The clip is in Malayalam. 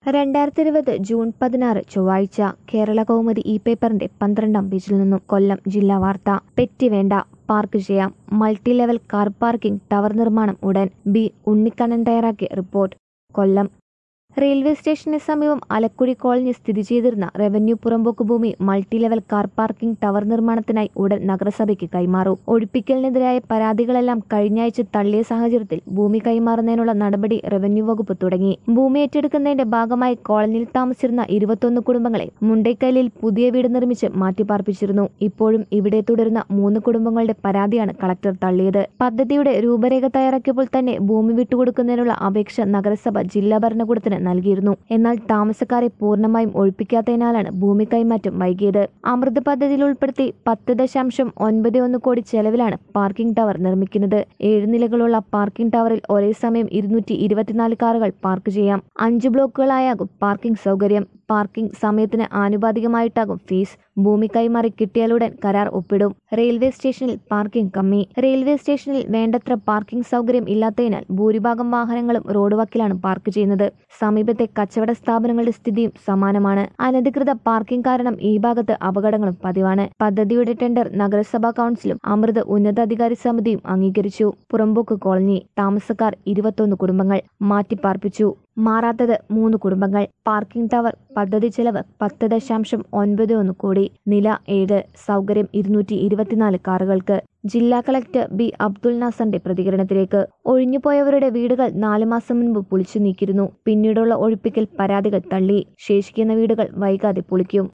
രണ്ടായിരത്തി ഇരുപത് ജൂൺ പതിനാറ് ചൊവ്വാഴ്ച കേരള കൗമുദി ഇ പേപ്പറിന്റെ പന്ത്രണ്ടാം പേജിൽ നിന്നും കൊല്ലം ജില്ലാ വാർത്ത പെറ്റി വേണ്ട പാർക്ക് ചെയ്യാം multi level car parking tower നിർമ്മാണം ഉടൻ ബി ഉണ്ണിക്കണ്ണൻ തയ്യാറാക്കിയ റിപ്പോർട്ട് കൊല്ലം റെയിൽവേ സ്റ്റേഷന് സമീപം അലക്കുഴി കോളനി സ്ഥിതി ചെയ്തിരുന്ന റവന്യൂ പുറമ്പോക്ക് ഭൂമി multi level car parking tower നിർമ്മാണത്തിനായി ഉടൻ നഗരസഭയ്ക്ക് കൈമാറും ഒഴിപ്പിക്കലിനെതിരായ പരാതികളെല്ലാം കഴിഞ്ഞയാഴ്ച തള്ളിയ സാഹചര്യത്തിൽ ഭൂമി കൈമാറുന്നതിനുള്ള നടപടി റവന്യൂ വകുപ്പ് തുടങ്ങി ഭൂമി ഏറ്റെടുക്കുന്നതിന്റെ ഭാഗമായി കോളനിയിൽ താമസിച്ചിരുന്ന ഇരുപത്തൊന്ന് കുടുംബങ്ങളെ മുണ്ടൈക്കല്ലിൽ പുതിയ വീട് നിർമ്മിച്ച് മാറ്റിപ്പാർപ്പിച്ചിരുന്നു ഇപ്പോഴും ഇവിടെ തുടരുന്ന മൂന്ന് കുടുംബങ്ങളുടെ പരാതിയാണ് കളക്ടർ തള്ളിയത് പദ്ധതിയുടെ രൂപരേഖ തയ്യാറാക്കിയപ്പോൾ തന്നെ ഭൂമി വിട്ടുകൊടുക്കുന്നതിനുള്ള അപേക്ഷ നഗരസഭ ജില്ലാ ഭരണകൂടത്തിന് നൽകിയിരുന്നു എന്നാൽ താമസക്കാരെ പൂർണ്ണമായും ഒഴിപ്പിക്കാത്തതിനാലാണ് ഭൂമി കൈമാറ്റം വൈകിയത് അമൃത് പദ്ധതിയിൽ ഉൾപ്പെടുത്തി പത്ത് ദശാംശം ഒൻപത് ഒന്ന് കോടി ചെലവിലാണ് പാർക്കിംഗ് ടവർ നിർമ്മിക്കുന്നത് ഏഴ് നിലകളുള്ള പാർക്കിംഗ് ടവറിൽ ഒരേ സമയം ഇരുന്നൂറ്റി ഇരുപത്തിനാല് കാറുകൾ പാർക്ക് ചെയ്യാം അഞ്ച് ബ്ലോക്കുകളായാകും പാർക്കിംഗ് സൗകര്യം പാർക്കിംഗ് സമയത്തിന് ആനുപാതികമായിട്ടാകും ഫീസ് ഭൂമി കൈമാറി കിട്ടിയാലുടൻ കരാർ ഒപ്പിടും റെയിൽവേ സ്റ്റേഷനിൽ പാർക്കിംഗ് കമ്മി റെയിൽവേ സ്റ്റേഷനിൽ വേണ്ടത്ര പാർക്കിംഗ് സൗകര്യം ഇല്ലാത്തതിനാൽ ഭൂരിഭാഗം വാഹനങ്ങളും റോഡ് വക്കിലാണ് പാർക്ക് ചെയ്യുന്നത് സമീപത്തെ കച്ചവട സ്ഥാപനങ്ങളുടെ സ്ഥിതിയും സമാനമാണ് അനധികൃത പാർക്കിംഗ് കാരണം ഈ ഭാഗത്ത് അപകടങ്ങളും പതിവാണ് പദ്ധതിയുടെ ടെൻഡർ നഗരസഭാ കൗൺസിലും അമൃത് ഉന്നതാധികാരി സമിതിയും അംഗീകരിച്ചു പുറമ്പോക്ക് കോളനി താമസക്കാർ ഇരുപത്തൊന്ന് കുടുംബങ്ങൾ മാറ്റിപ്പാർപ്പിച്ചു മാറാത്തത് മൂന്ന് കുടുംബങ്ങൾ പാർക്കിംഗ് ടവർ പദ്ധതി ചെലവ് പത്ത് ദശാംശം ഒൻപത് ഒന്ന് കോടി നില ഏഴ് സൗകര്യം ഇരുന്നൂറ്റി ഇരുപത്തിനാല് കാറുകൾക്ക് ജില്ലാ കളക്ടർ ബി അബ്ദുൽ നാസറിന്റെ പ്രതികരണത്തിലേക്ക് ഒഴിഞ്ഞുപോയവരുടെ വീടുകൾ നാലു മാസം മുൻപ് പൊളിച്ചു നീക്കിയിരുന്നു പിന്നീടുള്ള ഒഴിപ്പിക്കൽ പരാതികൾ തള്ളി ശേഷിക്കുന്ന വീടുകൾ വൈകാതെ പൊളിക്കും